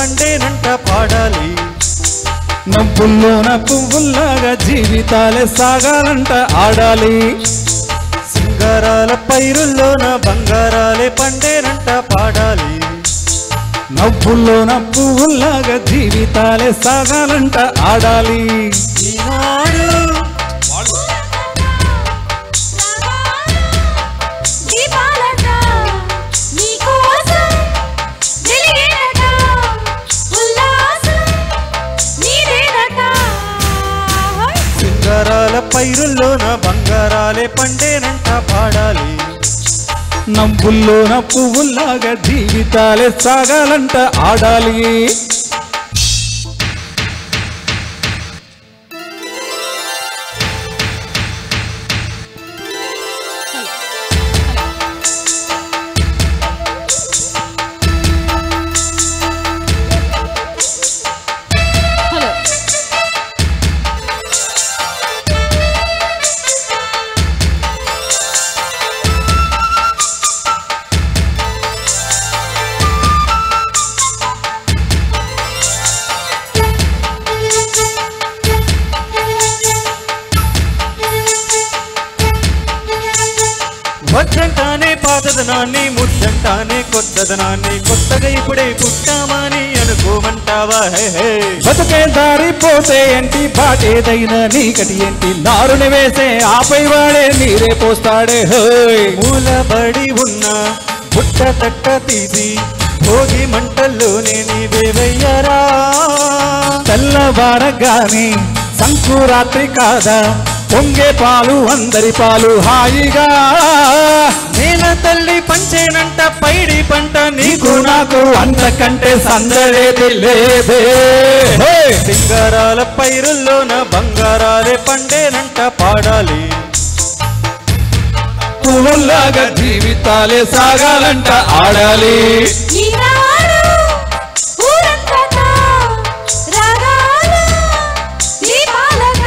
పండేనంట పాడాలి నవ్వుల్లోన పువ్వుల్లాగా జీవితాలే సాగాలంట ఆడాలి సింగారాల పైరుల్లోన బంగారాలే పండేనంట పాడాలి నవ్వుల్లోన పువ్వుల్లాగా జీవితాలే సాగాలంట ఆడాలి ఈనాడు దీపాలట నీకోసం వెలిగేనట ఉల్లాసం నీదేనట సింగారాల పైరుల్లోన బంగారాలే పండేనంట పాడాలి నవ్వుల్లోన పువ్వుల్లాగా జీవితాలే సాగాలంట ఆడాలి హలో వద్దంటానే పాతదనాన్ని ముద్దంటానే కొత్తదనాన్ని కొత్తగా ఇప్పుడే పుట్టామని అనుకోమంటావా హే హే బతుకే దారిపోతే ఏంటి బాటేదైనా నీకటి ఏంటి నారుని వేసే ఆపై వాడే నీరే పోస్తాడే హోయ్ మూలబడి ఉన్న పుట్ట తట్ట తీసి భోగి మంటల్లోనే నీవే వెయ్యరా తెల్లవారగానే సంకురాత్రి కాదా పొంగే పాలు అందరి పాలు హాయిగా నేల తల్లి పంచేనంట పైడి పంట నీకు నీకు నాకు అంతకంటే సందడేది లేదే హోయ్! సింగారాల పైరుల్లోన బంగారాలే పండేనంట పాడాలి పువ్వుల్లాగా జీవితాలే సాగాలంట ఆడాలి ఈనాడు ఊరంతటా రాగాలు దీపాలట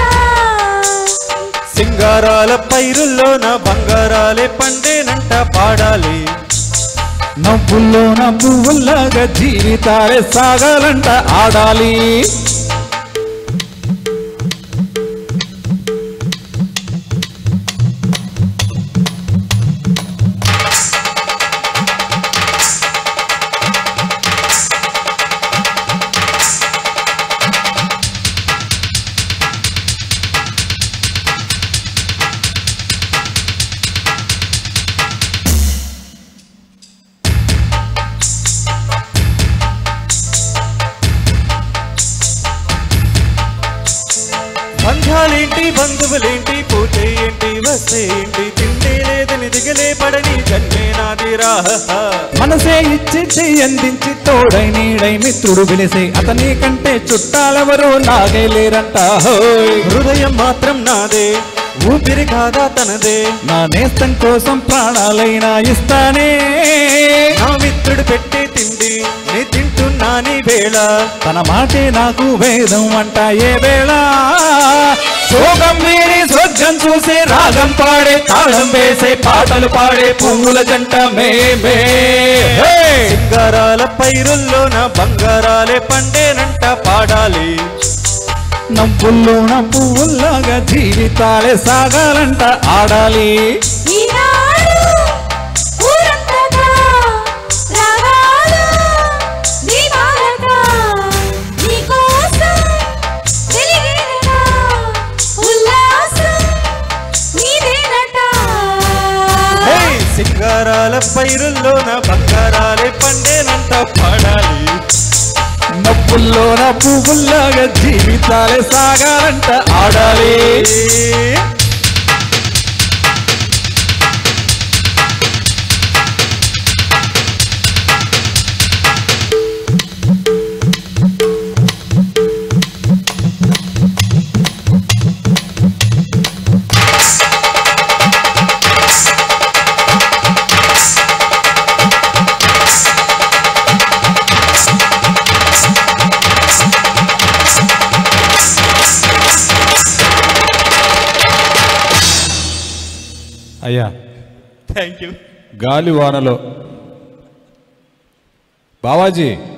సింగారాల పైరుల్లోన బంగారాలే పండేనంట పాడాలి నవ్వుల్లోన పువ్వుల్లాగా జీవితాలే సాగాలంట ఆడాలి బంధాలేంటి బంధువులేంటి పోతే ఏంటి వస్తే ఏంటి తిండే లేదని దిగలే పడని జన్మే నాదిరా మనసే ఇచ్చి చెయ్యి అందించి తోడై నీడై మిత్రుడు పిలిసే అతని కంటే చుట్టాలెవరూ నాగే లేరంట హోయ్ హృదయం మాత్రం నాదే ఊపిరి కాదా తనదే నా నేస్తం కోసం ప్రాణాలైనా ఇస్తానే నా మిత్రుడు పెట్టే తిండి నీ తింటున్నా నీ వేళ తన మాటే నాకు వేదం అంట ఏ వేళ శోకం మీరి స్వర్గం చూసే రాగం పాడే తాళం వేసే పాటలు పాడే పువ్వుల జంట మేమే హే! సింగారాల పైరుల్లోన బంగారాలే పండేనంట పాడాలి నవ్వుల్లోన పువ్వుల్లాగా జీవితాలే సాగాలంట ఆడాలి ఈనాడు ఊరంతటా రాగాలు దీపాలట నీకోసం వెలిగేనట ఉల్లాసం నీదేనట హే! సింగారాల పైరుల్లోన బంగారాలే పండేనంట పాడాలి నవ్వుల్లోన పువ్వుల్లాగా జీవితాలే సాగాలంట ఆడాలి అయ్యా థ్యాంక్ యూ గాలి వానలో బావాజీ